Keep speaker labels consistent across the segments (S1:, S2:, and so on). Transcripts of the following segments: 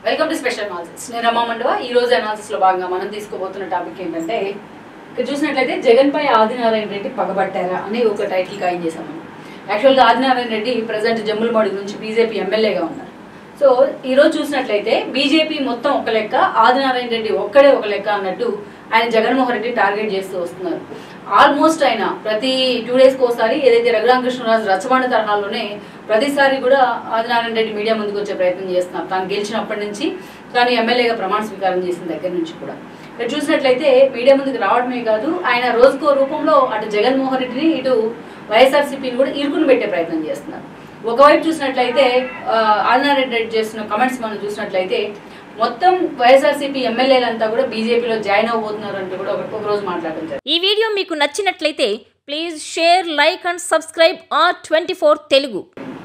S1: welcome to special analysis నేను రమా మండవ ఈ రోజు అనాలిసిస్ లో భాగంగా మనం తీసుకోబోతున్న టాపిక్ ఏంటంటే ఇక్కడ చూసినట్లయితే జగన్ పై ఆదినారాయణ రెడ్డి పగబట్టారా అని ఒక టైటిల్ ఖాయం చేశాం మనం యాక్చువల్గా ఆదినారాయణ రెడ్డి ప్రజెంట్ జమ్ములమడుగు నుంచి బీజేపీ ఎమ్మెల్యేగా ఉన్నారు సో ఈ రోజు చూసినట్లయితే బీజేపీ మొత్తం ఒక లెక్క ఆదినారాయణ రెడ్డి ఒక్కడే ఒక లెక్క అన్నట్టు ఆయన జగన్మోహన్ రెడ్డి టార్గెట్ చేస్తూ వస్తున్నారు ఆల్మోస్ట్ ఆయన ప్రతి టూ డేస్కి ఒకసారి ఏదైతే రఘురామకృష్ణరాజు రచ్చబండ తరహాలోనే ప్రతిసారి కూడా ఆదినారాయణ రెడ్డి మీడియా ముందుకు వచ్చే ప్రయత్నం చేస్తున్నారు తాను గెలిచినప్పటి నుంచి తాను ఎమ్మెల్యేగా ప్రమాణ స్వీకారం చేసిన దగ్గర నుంచి కూడా ఇక్కడ చూసినట్లయితే మీడియా ముందుకు రావడమే కాదు ఆయన రోజుకో రూపంలో అటు జగన్మోహన్ రెడ్డిని ఇటు వైఎస్ఆర్సీపీని కూడా ఇరుకుని పెట్టే ప్రయత్నం చేస్తున్నారు ఒకవైపు చూసినట్లయితే ఆ, ఆదినారాయణ రెడ్డి చేస్తున్న కమెంట్స్ మనం చూసినట్లయితే మొత్తం వైఎస్ఆర్సీపీ ఎమ్మెల్యేలంతా కూడా బీజేపీలో జాయిన్ అవబోతున్నారు అంటూ కూడా ఒక ఒక రోజు మాట్లాడడం జరిగింది
S2: ఈ వీడియో మీకు నచ్చినట్లయితే please share like and subscribe R twenty four Telugu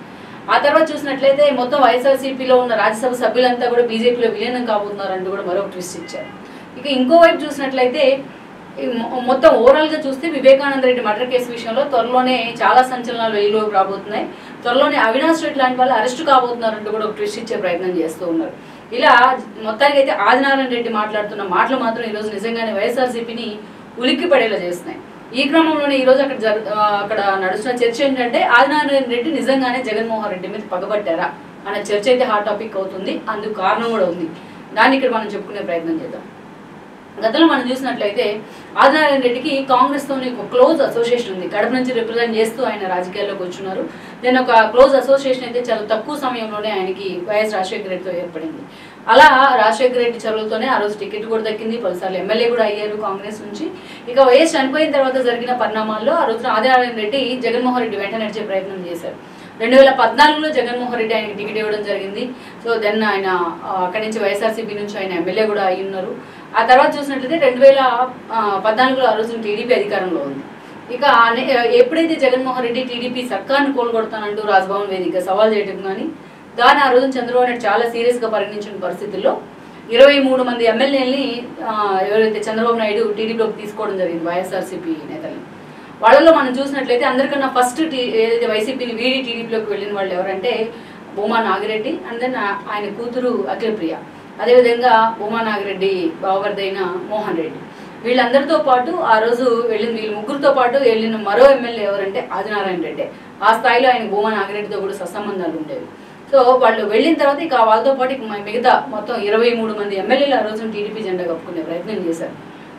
S1: ఆ తర్వాత చూసినట్లయితే మొత్తం వైఎస్ఆర్సీపీలో ఉన్న రాజ్యసభ సభ్యులంతా కూడా బీజేపీలో విలీనం కాబోతున్నారు అంటూ కూడా మరొక ట్విస్ట్ ఇచ్చారు ఇక ఇంకోవైపు చూసినట్లయితే ఈ మొ- మొత్తం ఓవరాల్ గా చూస్తే వివేకానంద రెడ్డి మర్డర్ కేసు విషయంలో త్వరలోనే చాలా సంచలనాలు వెలుగులోకి రాబోతున్నాయి త్వరలోనే అవినాష్ రెడ్డి లాంటి వాళ్ళు అరెస్ట్ కాబోతున్నారంటూ కూడా ఒక ట్విస్ట్ ఇచ్చే ప్రయత్నం చేస్తూ ఉన్నారు ఇలా మొత్తానికి అయితే ఆదినారాయణ రెడ్డి మాట్లాడుతున్న మాటలు మాత్రం ఈరోజు నిజంగానే వైఎస్ఆర్సీపీని ఉలిక్కి పడేలా చేస్తున్నాయి ఈ క్రమంలోనే ఈ రోజు అక్కడ జరు ఆ, అక్కడ నడుస్తున్న చర్చ ఏంటంటే ఆదినారాయణ రెడ్డి నిజంగానే జగన్మోహన్ రెడ్డి మీద పగబట్టారా అనే చర్చ అయితే హాట్ టాపిక్ అవుతుంది అందుకు కారణం కూడా ఉంది దాన్ని ఇక్కడ మనం చెప్పుకునే ప్రయత్నం చేద్దాం గతంలో మనం చూసినట్లయితే ఆదినారాయణ రెడ్డికి కాంగ్రెస్ తోని ఒక క్లోజ్ అసోసియేషన్ ఉంది కడప నుంచి రిప్రజెంట్ చేస్తూ ఆయన రాజకీయాల్లోకి వచ్చున్నారు దెన్ ఒక క్లోజ్ అసోసియేషన్ అయితే చాలా తక్కువ సమయంలోనే ఆయనకి వైఎస్ రాజశేఖర రెడ్డితో ఏర్పడింది అలా రాజశేఖర రెడ్డి చొరవతోనే ఆ రోజు టికెట్ కూడా దక్కింది పలుసార్లు ఎమ్మెల్యే కూడా అయ్యారు కాంగ్రెస్ నుంచి ఇక వైఎస్ చనిపోయిన తర్వాత జరిగిన పరిణామాల్లో ఆ రోజున ఆదినారాయణ రెడ్డి జగన్మోహన్ రెడ్డి వెంట నడిచే ప్రయత్నం చేశారు రెండు వేల పద్నాలుగులో జగన్మోహన్ రెడ్డి ఆయనకి టికెట్ ఇవ్వడం జరిగింది సో దెన్ ఆయన ఆ, అక్కడి నుంచి వైఎస్ఆర్సీపీ నుంచి ఆయన ఎమ్మెల్యే కూడా అయి ఉన్నారు ఆ తర్వాత చూసినట్లయితే రెండు వేల ఆ, పద్నాలుగులో ఆ రోజున టీడీపీ అధికారంలో ఉంది ఇక అనే- ఎప్పుడైతే జగన్మోహన్ రెడ్డి టీడీపీ సర్కార్ని కోల్గొడతానంటూ రాజ్భవన్ వేదికగా సవాల్ చేయడం కానీ దాన్ని ఆ రోజున చంద్రబాబు నాయుడు చాలా సీరియస్గా పరిగణించిన పరిస్థితుల్లో ఇరవై మూడు మంది ఎమ్మెల్యేలని ఎవరైతే చంద్రబాబు నాయుడు టీడీపీలోకి తీసుకోవడం జరిగింది వైఎస్ఆర్సీపీ నేతల్ని వాళ్ళలో మనం చూసినట్లయితే అందరికన్నా ఫస్ట్ టీ ఏదైతే వైసీపీని వీడి టీడీపీలోకి వెళ్ళిన వాళ్ళు ఎవరంటే భూమా నాగిరెడ్డి అండ్ దెన్ ఆయన కూతురు అఖిలప్రియ అదేవిధంగా భూమా నాగిరెడ్డి బావగారిదైన మోహన్ రెడ్డి వీళ్ళందరితో పాటు ఆ రోజు వెళ్ళిన వీళ్ళ ముగ్గురితో పాటు వెళ్ళిన మరో ఎమ్మెల్యే ఎవరంటే ఆదినారాయణ రెడ్డి ఆ స్థాయిలో ఆయన భూమా నాగిరెడ్డితో కూడా సత్సంబంధాలు ఉండేవి సో వాళ్ళు వెళ్ళిన తర్వాత ఇక వాళ్ళతో పాటు ఇక మిగతా మొత్తం ఇరవై మూడు మంది ఎమ్మెల్యేలు ఆ రోజున టీడీపీ జెండా కప్పుకునే ప్రయత్నం చేశారు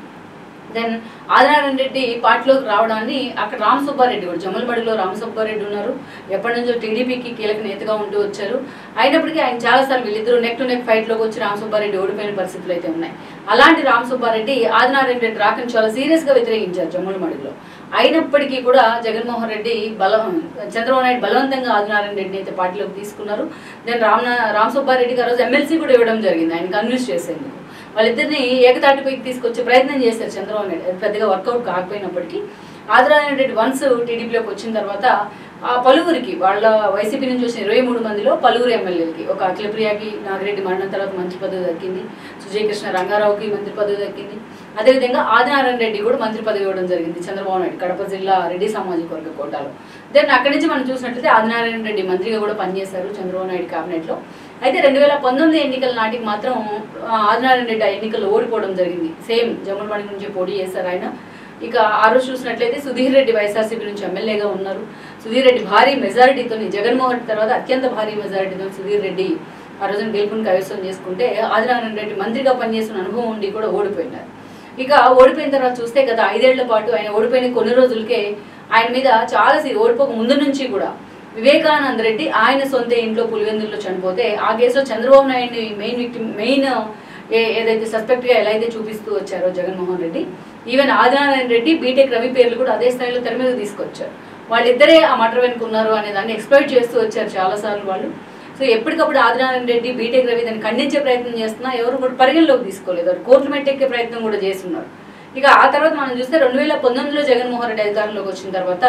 S1: దెన్ ఆదినారాయణ రెడ్డి పార్టీలోకి రావడాన్ని అక్కడ రామ్ సుబ్బారెడ్డి కూడా జమ్మలమడిలో రామ్ సుబ్బారెడ్డి ఉన్నారు ఎప్పటి నుంచో టీడీపీకి కీలక నేతగా ఉంటూ వచ్చారు అయినప్పటికీ ఆయన చాలాసార్లు వీళ్ళిద్దరూ నెక్ టు నెక్ ఫైట్లోకి వచ్చి రామ్ సుబ్బారెడ్డి ఓడిపోయిన పరిస్థితులు అయితే ఉన్నాయి అలాంటి రామ్ సుబ్బారెడ్డి ఆదినారాయణ రెడ్డి రాకని చాలా సీరియస్గా వ్యతిరేకించారు జమ్మలమడిలో అయినప్పటికీ కూడా జగన్మోహన్ రెడ్డి బలం చంద్రబాబు నాయుడు బలవంతంగా ఆదినారాయణ రెడ్డిని అయితే పార్టీలోకి తీసుకున్నారు దెన్ రామ్ రామ్ సుబ్బారెడ్డికి ఆ రోజు ఎమ్మెల్సీ కూడా ఇవ్వడం జరిగింది ఆయన కన్విన్స్ చేసేందుకు వాళ్ళిద్దరిని ఏకతాటిపైకి తీసుకొచ్చే ప్రయత్నం చేశారు చంద్రబాబు నాయుడు అది పెద్దగా వర్కౌట్ కాకపోయినప్పటికీ ఆదినారాయణ రెడ్డి వన్స్ టీడీపీలోకి వచ్చిన తర్వాత ఆ పలువురికి వాళ్ళ వైసీపీ నుంచి వచ్చిన ఇరవై మూడు మందిలో పలువురు ఎమ్మెల్యేలకి ఒక అఖిలప్రియకి నాగిరెడ్డి మరణం తర్వాత మంత్రి పదవి దక్కింది సుజయకృష్ణ రంగారావుకి మంత్రి పదవి దక్కింది అదేవిధంగా ఆదినారాయణ రెడ్డి కూడా మంత్రి పదవి ఇవ్వడం జరిగింది చంద్రబాబు నాయుడు కడప జిల్లా రెడ్డి సామాజిక వర్గ కోటాలో దెన్ అక్కడి నుంచి మనం చూసినట్లయితే ఆదినారాయణ రెడ్డి మంత్రిగా కూడా పనిచేశారు చంద్రబాబు నాయుడు కేబినెట్లో అయితే రెండు వేల పంతొమ్మిది ఎన్నికల నాటికి మాత్రం ఆ, ఆదినారాయణ రెడ్డి ఆ ఎన్నికల్లో ఓడిపోవడం జరిగింది సేమ్ జమ్మలమణి నుంచి పోటీ చేశారు ఆయన ఇక ఆ రోజు చూసినట్లయితే సుధీర్ రెడ్డి వైఎస్ఆర్సీపీ నుంచి ఎమ్మెల్యేగా ఉన్నారు సుధీర్ రెడ్డి భారీ మెజారిటీతో జగన్మోహన్ రెడ్డి తర్వాత అత్యంత భారీ మెజారిటీతో సుధీర్ రెడ్డి ఆ రోజున గెలుపుని కైవసం చేసుకుంటే ఆదినారాయణ రెడ్డి మంత్రిగా పనిచేసిన అనుభవం ఉండి కూడా ఓడిపోయినారు ఇక ఓడిపోయిన తర్వాత చూస్తే గత ఐదేళ్ల పాటు ఆయన ఓడిపోయిన కొన్ని రోజులకే ఆయన మీద చాలా సీ- ఓడిపోక ముందు నుంచి కూడా వివేకానంద రెడ్డి ఆయన సొంత ఇంట్లో పులివెందుల్లో చనిపోతే ఆ కేసులో చంద్రబాబు నాయుడిని మెయిన్ విక్టిమ్ మెయిన్ ఏ- ఏదైతే సస్పెక్ట్ గా ఎలా అయితే చూపిస్తూ వచ్చారో జగన్మోహన్ రెడ్డి ఈవెన్ ఆదినారాయణ రెడ్డి బీటెక్ రవి పేర్లు కూడా అదే స్థాయిలో తెర మీద తీసుకొచ్చారు వాళ్ళిద్దరే ఆ మటర్ వెనుకున్నారు అనే దాన్ని ఎక్స్ప్లోయిట్ చేస్తూ వచ్చారు చాలాసార్లు వాళ్ళు సో ఎప్పటికప్పుడు ఆదినారాయణ రెడ్డి బీటెక్ రవి దాన్ని ఖండించే ప్రయత్నం చేస్తున్నా ఎవరు కూడా పరిగణలోకి తీసుకోలేదు వారు కోర్టు మెట్టెక్కే ప్రయత్నం కూడా చేస్తున్నారు ఇక ఆ తర్వాత మనం చూస్తే రెండు వేల పంతొమ్మిదిలో జగన్మోహన్ రెడ్డి అధికారంలోకి వచ్చిన తర్వాత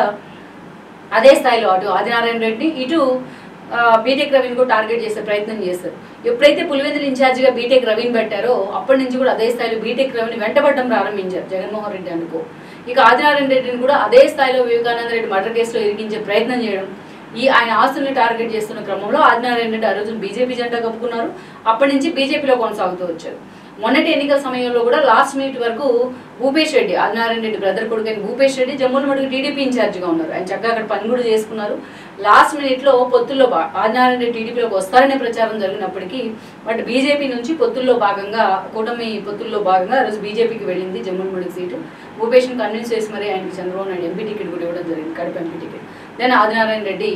S1: అదే స్థాయిలో అటు ఆదినారాయణ రెడ్డి ఇటు ఆ, బీటెక్ రవిని కూడా టార్గెట్ చేసే ప్రయత్నం చేస్తారు ఎప్పుడైతే పులివెందులు ఇన్ఛార్జిగా బీటెక్ రవిని పెట్టారో అప్పటి నుంచి కూడా అదే స్థాయిలో బీటెక్ రవిని వెంటబడడం ప్రారంభించారు జగన్మోహన్ రెడ్డి అనుకో ఇక ఆదినారాయణ రెడ్డిని కూడా అదే స్థాయిలో వివేకానంద రెడ్డి మర్డర్ కేసులో ఇరికించే ప్రయత్నం చేయడం ఈ ఆయన ఆస్తుల్ని టార్గెట్ చేస్తున్న క్రమంలో ఆదినారాయణ రెడ్డి ఆ రోజున బీజేపీ జెండా కప్పుకున్నారు అప్పటి నుంచి బీజేపీలో కొనసాగుతూ వచ్చారు మొన్నటి ఎన్నికల సమయంలో కూడా లాస్ట్ మినిట్ వరకు భూపేష్ రెడ్డి ఆదినారాయణ రెడ్డి బ్రదర్ కొడుకైన భూపేష్ రెడ్డి జమ్మూల మడుగు టీడీపీ ఇన్ఛార్జిగా ఉన్నారు ఆయన చక్కగా అక్కడ పని కూడా చేసుకున్నారు లాస్ట్ మినిట్ లో పొత్తుల్లో భా- ఆదినారాయణ రెడ్డి టీడీపీలోకి వస్తారనే ప్రచారం జరిగినప్పటికీ బట్ బీజేపీ నుంచి పొత్తుల్లో భాగంగా కూటమి పొత్తుల్లో భాగంగా ఆ రోజు బీజేపీకి వెళ్ళింది జమ్మూల మడుగు సీటు భూపేష్ని కన్విన్స్ చేసి మరి ఆయనకి చంద్రబాబు నాయుడు ఎంపీ టికెట్ కూడా ఇవ్వడం జరిగింది Kadapa MP ticket then Adinarayana Reddy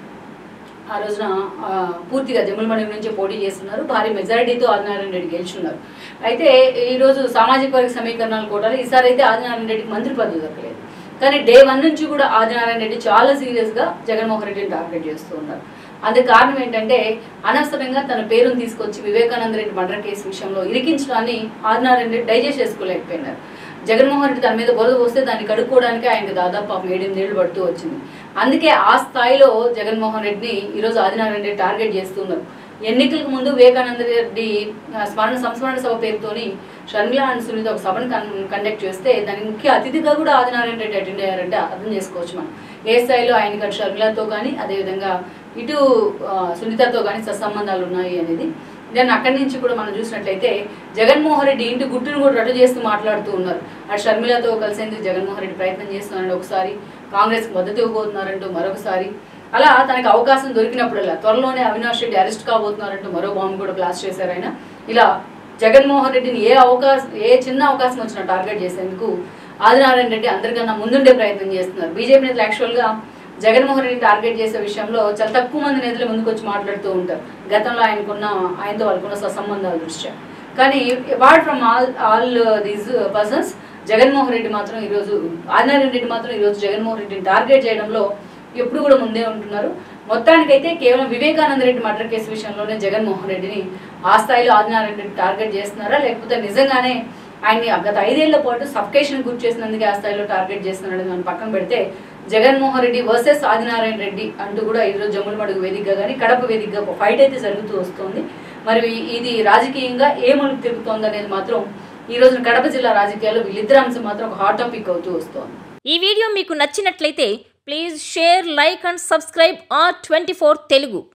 S1: ఆ రోజున ఆ, పూర్తిగా జమ్మలమణి నుంచి పోటీ చేస్తున్నారు భారీ మెజారిటీతో ఆదినారాయణ రెడ్డి గెలుచున్నారు అయితే ఈరోజు సామాజిక వర్గ సమీకరణాలు కూడా ఈసారి అయితే ఆదినారాయణ రెడ్డికి మంత్రి పదవి దక్కలేదు కానీ డే వన్ నుంచి కూడా ఆదినారాయణ రెడ్డి చాలా సీరియస్గా జగన్మోహన్ రెడ్డిని టార్గెట్ చేస్తూ ఉన్నారు అందుకు కారణం ఏంటంటే అనవసరంగా తన పేరును తీసుకొచ్చి వివేకానంద రెడ్డి మర్డర్ కేసు విషయంలో ఇరికించడాన్ని ఆదినారాయణ రెడ్డి డైజెస్ట్ చేసుకోలేకపోయినారు జగన్మోహన్ రెడ్డి తన మీద బురద పోస్తే దాన్ని కడుక్కోవడానికి ఆయనకు దాదాపు పాపం ఏడెనిమిదేళ్ళు పడుతూ వచ్చింది అందుకే ఆ స్థాయిలో జగన్మోహన్ రెడ్డిని ఈరోజు ఆదినారాయణ రెడ్డి టార్గెట్ చేస్తున్నారు ఎన్నికలకు ముందు వివేకానంద రెడ్డి ఆ, స్మరణ సంస్మరణ సభ పేరుతోని షర్మిల అండ్ సునీత ఒక సభను కన్- కండక్ట్ చేస్తే దానికి ముఖ్య అతిథిగా కూడా ఆదినారాయణ రెడ్డి అటెండ్ అయ్యారంటే అర్థం చేసుకోవచ్చు మనం ఏ స్థాయిలో ఆయనకి అటు షర్మిలతో కానీ అదేవిధంగా ఇటు ఆ, సునీతతో కానీ సత్సంబంధాలు ఉన్నాయి అనేది దెన్ అక్కడి నుంచి కూడా మనం చూసినట్లయితే జగన్మోహన్ రెడ్డి ఇంటి గుట్టును కూడా రద్దు చేస్తూ మాట్లాడుతూ ఉన్నారు అటు షర్మిలతో కలిసేందుకు జగన్మోహన్ రెడ్డి ప్రయత్నం చేస్తున్నారంటే ఒకసారి కాంగ్రెస్కి మద్దతు ఇవ్వబోతున్నారంటూ మరొకసారి అలా తనకి అవకాశం దొరికినప్పుడల్లా త్వరలోనే అవినాష్ రెడ్డి అరెస్ట్ కాబోతున్నారంటూ మరో బాంబు కూడా బ్లాస్ట్ చేశారు ఆయన ఇలా జగన్మోహన్ రెడ్డిని ఏ అవకాశం ఏ చిన్న అవకాశం వచ్చినా టార్గెట్ చేసేందుకు ఆదినారాయణ రెడ్డి అందరికన్నా ముందుండే ప్రయత్నం చేస్తున్నారు బీజేపీ నేతలు యాక్చువల్గా జగన్మోహన్ రెడ్డి టార్గెట్ చేసే విషయంలో చాలా తక్కువ మంది నేతలు ముందుకు వచ్చి మాట్లాడుతూ ఉంటారు గతంలో ఆయనకున్న ఆయనతో వాళ్ళకున్న సత్సంబంధాల దృష్ట్యా కానీ apart from all all these persons Jaganmohan Reddy మాత్రం ఈరోజు ఆదినారాయణ రెడ్డి మాత్రం ఈరోజు జగన్మోహన్ రెడ్డిని టార్గెట్ చేయడంలో ఎప్పుడు కూడా ముందే ఉంటున్నారు మొత్తానికైతే కేవలం వివేకానంద రెడ్డి మర్డర్ కేసు విషయంలోనే జగన్మోహన్ రెడ్డిని ఆ స్థాయిలో ఆదినారాయణ రెడ్డి టార్గెట్ చేస్తున్నారా లేకపోతే నిజంగానే ఆయన్ని గత ఐదేళ్ల పాటు సఫకేషన్ గుర్తు చేసినందుకే ఆ స్థాయిలో టార్గెట్ చేస్తున్నాడు మనం పక్కన పెడితే జగన్మోహన్ రెడ్డి వర్సెస్ ఆదినారాయణ రెడ్డి అంటూ కూడా ఈరోజు జమ్ముల మడుగు వేదికగా కానీ కడప వేదికగా ఒక ఫైట్ అయితే జరుగుతూ వస్తుంది మరి ఇది రాజకీయంగా ఏ మలుపు తిరుగుతోంది అనేది మాత్రం ఈ రోజున కడప జిల్లా రాజకీయాల్లో వీళ్ళిద్దరు అంశం మాత్రం ఒక హాట్ టాపిక్ అవుతూ వస్తోంది
S2: ఈ వీడియో మీకు నచ్చినట్లయితే please share like and subscribe R twenty Telugu